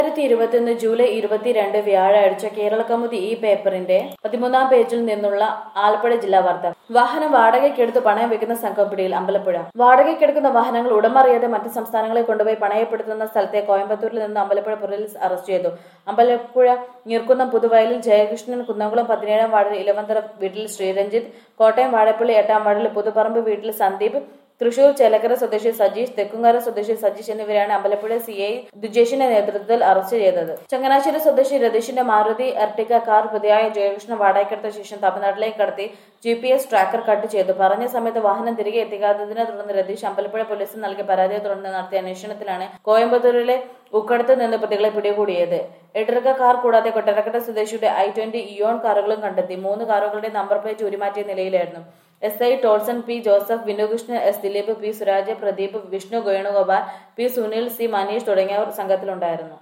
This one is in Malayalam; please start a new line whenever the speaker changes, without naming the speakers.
രണ്ടായിരത്തി ഇരുപത്തിയൊന്ന് ജൂലൈ ഇരുപത്തിരണ്ട് വ്യാഴാഴ്ച കേരള കൗമുദി ഈ പേപ്പറിന്റെ പതിമൂന്നാം പേജിൽ നിന്നുള്ള ആലപ്പുഴ ജില്ലാ വാർത്ത വാഹനം വാടകയ്ക്കെടുത്ത് പണയം വെക്കുന്ന സംഘം പിടിയിൽ അമ്പലപ്പുഴ വാടകയ്ക്കെടുക്കുന്ന വാഹനങ്ങൾ ഉടമറിയാതെ മറ്റ് സംസ്ഥാനങ്ങളിൽ കൊണ്ടുപോയി പണയപ്പെടുത്തുന്ന സ്ഥലത്തെ കോയമ്പത്തൂരിൽ നിന്ന് അമ്പലപ്പുഴ പോലീസ് അറസ്റ്റ് ചെയ്തു അമ്പലപ്പുഴ നീർക്കുന്നം പുതുവയലിൽ ജയകൃഷ്ണൻ കുന്നംകുളം പതിനേഴാം വാർഡിൽ ഇലവന്തറ വീട്ടിൽ ശ്രീരഞ്ജിത്ത് കോട്ടയം വാഴപ്പള്ളി എട്ടാം വാർഡിൽ പുതുപ്പറമ്പ് വീട്ടിൽ സന്ദീപ് തൃശൂർ ചേലക്കര സ്വദേശി സജീഷ് തെക്കുംകര സ്വദേശി സജീഷ് എന്നിവരെയാണ് അമ്പലപ്പുഴ സി ഐ ദുജേഷിന്റെ നേതൃത്വത്തിൽ അറസ്റ്റ് ചെയ്തത് ചങ്ങനാശ്ശേരി സ്വദേശി രതീഷിന്റെ മാരുതി എർട്ടിക കാർ പ്രതിയായ ജയകൃഷ്ണൻ വാടകയ്ക്കെടുത്ത ശേഷം തമിഴ്നാട്ടിലേക്ക് കടത്തി G P S tracker cut ചെയ്തു പറഞ്ഞ സമയത്ത് വാഹനം തിരികെ എത്തിക്കാത്തതിനെ തുടർന്ന് രതീഷ് അമ്പലപ്പുഴ പോലീസിന് നൽകിയ പരാതിയെ തുടർന്ന് നടത്തിയ അന്വേഷണത്തിലാണ് കോയമ്പത്തൂരിലെ ഉക്കടത്ത് നിന്ന് പ്രതികളെ പിടികൂടിയത് എട്ടരക്ക കാർ കൂടാതെ കൊട്ടരക്കട്ട സ്വദേശിയുടെ ഐ ട്വന്റി ഇയോൺ കാറുകളും കണ്ടെത്തി മൂന്ന് കാറുകളുടെ നമ്പർ പ്ലേറ്റ് ഉരുമാറ്റിയ നിലയിലായിരുന്നു S I Tolson P Joseph Vinukrishnan S Dileep P Suraj Pradeep Vishnu Venugopal P Sunil C Maneesh തുടങ്ങിയവർ സംഘത്തിലുണ്ടായിരുന്നു